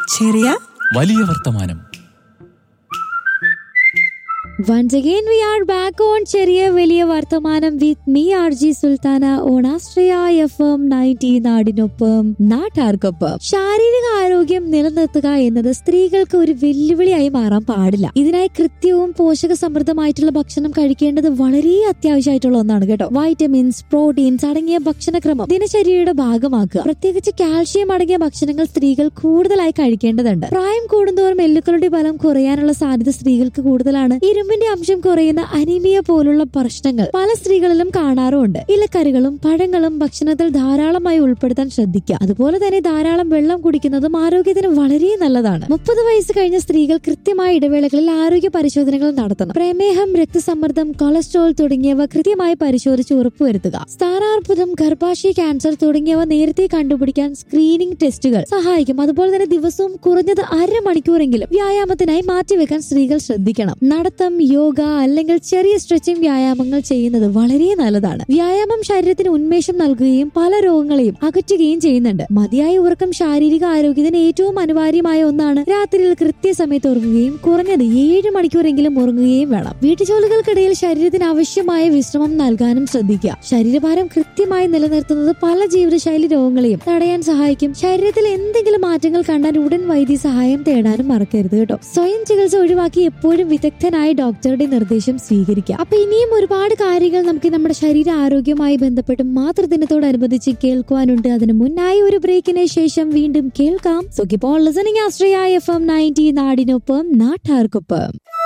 ചെറിയ വലിയ വർത്തമാനം Once again, we are back on ചെറിയ വലിയ വർത്തമാനം with me R J Sultana on Ashraya F M ninety നാടിനൊപ്പം നാട്ടാർക്കൊപ്പം ശാരീരിക ആരോഗ്യം നിലനിർത്തുക എന്നത് സ്ത്രീകൾക്ക് ഒരു വെല്ലുവിളിയായി മാറാൻ പാടില്ല ഇതിനായി കൃത്യവും പോഷക സമൃദ്ധമായിട്ടുള്ള ഭക്ഷണം കഴിക്കേണ്ടത് വളരെ അത്യാവശ്യമായിട്ടുള്ള ഒന്നാണ് കേട്ടോ വൈറ്റമിൻസ് പ്രോട്ടീൻസ് അടങ്ങിയ ഭക്ഷണക്രമം ദിനചര്യയുടെ ഭാഗമാക്കുക പ്രത്യേകിച്ച് കാൽഷ്യം അടങ്ങിയ ഭക്ഷണങ്ങൾ സ്ത്രീകൾ കൂടുതലായി കഴിക്കേണ്ടതുണ്ട് പ്രായം കൂടുന്തോറും എല്ലുക്കളുടെ ബലം കുറയാനുള്ള സാധ്യത സ്ത്രീകൾക്ക് കൂടുതലാണ് ഇരുമ്പിന്റെ അംശം കുറയുന്ന അനീമിയ പോലുള്ള പ്രശ്നങ്ങൾ പല സ്ത്രീകളിലും കാണാറുമുണ്ട് ഇലക്കറികളും പഴങ്ങളും ഭക്ഷണത്തിൽ ധാരാളമായി ഉൾപ്പെടുത്താൻ ശ്രദ്ധിക്കുക അതുപോലെ തന്നെ ധാരാളം വെള്ളം കുടിക്കുന്നതും ആരോഗ്യത്തിന് വളരെ നല്ലതാണ് മുപ്പത് വയസ്സ് കഴിഞ്ഞ സ്ത്രീകൾ കൃത്യമായ ഇടവേളകളിൽ ആരോഗ്യ പരിശോധനകൾ നടത്തണം പ്രമേഹം രക്തസമ്മർദ്ദം കൊളസ്ട്രോൾ തുടങ്ങിയവ കൃത്യമായി പരിശോധിച്ച് ഉറപ്പുവരുത്തുക സ്ഥാനാർബുദം ഗർഭാശയ ക്യാൻസർ തുടങ്ങിയവ നേരത്തെ കണ്ടുപിടിക്കാൻ സ്ക്രീനിംഗ് ടെസ്റ്റുകൾ സഹായിക്കും അതുപോലെ തന്നെ ദിവസവും കുറഞ്ഞത് അരമണിക്കൂറെങ്കിലും വ്യായാമത്തിനായി മാറ്റിവെക്കാൻ സ്ത്രീകൾ ശ്രദ്ധിക്കണം നടത്തം യോഗ അല്ലെങ്കിൽ ചെറിയ സ്ട്രെച്ചിങ് വ്യായാമങ്ങൾ ചെയ്യുന്നത് വളരെ നല്ലതാണ് വ്യായാമം ശരീരത്തിന് ഉന്മേഷം നൽകുകയും പല രോഗങ്ങളെയും അകറ്റുകയും ചെയ്യുന്നുണ്ട് മതിയായ ഉറക്കം ശാരീരിക ആരോഗ്യത്തിന് ഏറ്റവും അനിവാര്യമായ ഒന്നാണ് രാത്രിയിൽ കൃത്യസമയത്ത് ഉറങ്ങുകയും കുറഞ്ഞത് ഏഴ് മണിക്കൂറെങ്കിലും ഉറങ്ങുകയും വേണം വീട്ടുജോലികൾക്കിടയിൽ ശരീരത്തിന് ആവശ്യമായ വിശ്രമം നൽകാനും ശ്രദ്ധിക്കുക ശരീരഭാരം കൃത്യമായി നിലനിർത്തുന്നത് പല ജീവിതശൈലി രോഗങ്ങളെയും തടയാൻ സഹായിക്കും ശരീരത്തിൽ എന്തെങ്കിലും മാറ്റങ്ങൾ കണ്ടാൽ ഉടൻ വൈദ്യ സഹായം തേടാനും മറക്കരുത് കേട്ടോ സ്വയം ചികിത്സ ഒഴിവാക്കി എപ്പോഴും വിദഗ്ധനായ ഡോക്ടറുടെ നിർദ്ദേശം സ്വീകരിക്കുക അപ്പൊ ഇനിയും ഒരുപാട് കാര്യങ്ങൾ നമുക്ക് നമ്മുടെ ശരീര ആരോഗ്യവുമായി ബന്ധപ്പെട്ട് മാതൃദിനത്തോടനുബന്ധിച്ച് കേൾക്കുവാനുണ്ട് അതിന് മുന്നായി ഒരു ബ്രേക്കിന് ശേഷം വീണ്ടും കേൾക്കാം സോ ഇപ്പോൾ listening Ashraya F M ninety നാടിനൊപ്പം നാട്ടാർക്കൊപ്പം